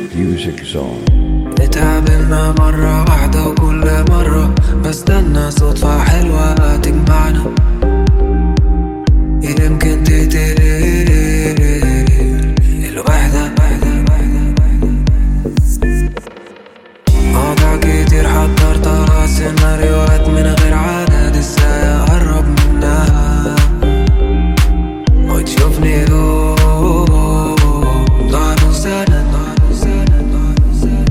Music Zone نتقابلنا مرة واحدة وكل مرة بستنى صدفة حلوة تجمعنا يمكن تقتل الوحدة مواضيع كتير حضرتها سيناريوهات من غير عدد ازاي اقرب منها وتشوفني دوب ضهر وسند ضهر وسند ضهر وسند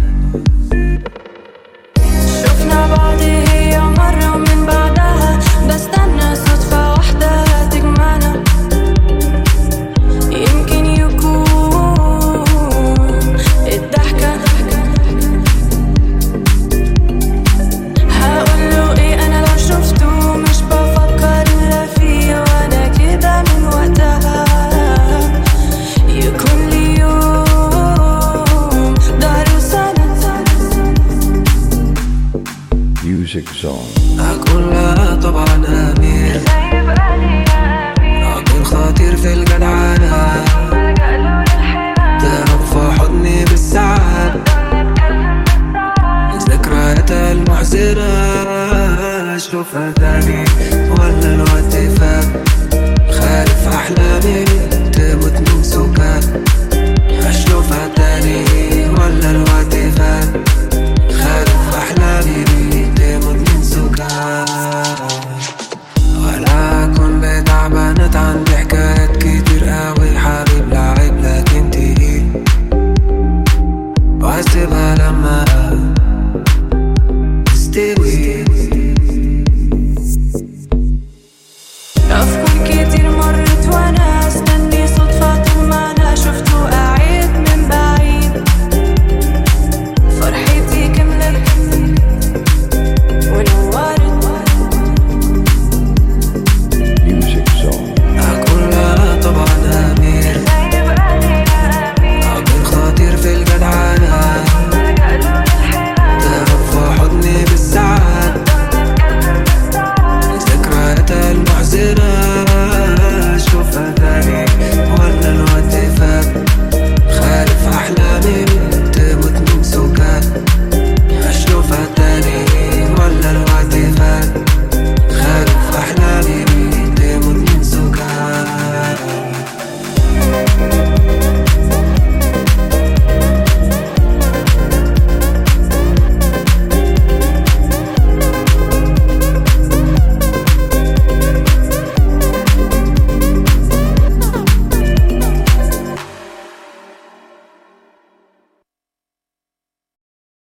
شفنا بعض هي مرة ومن بعدها بستنى صدفة واحدة تجمعنا يمكن يكون الضحكة هقوله ايه انا لو شفته مش بفكر الا فيه وانا كده من وقتها يكون لي يوم ضهر وسند Music Zone أكون لها طبعا أمير راجل خطير في الجدعنة تهرب في حضني بالساعات ذكرياتها المحزنة أشوفها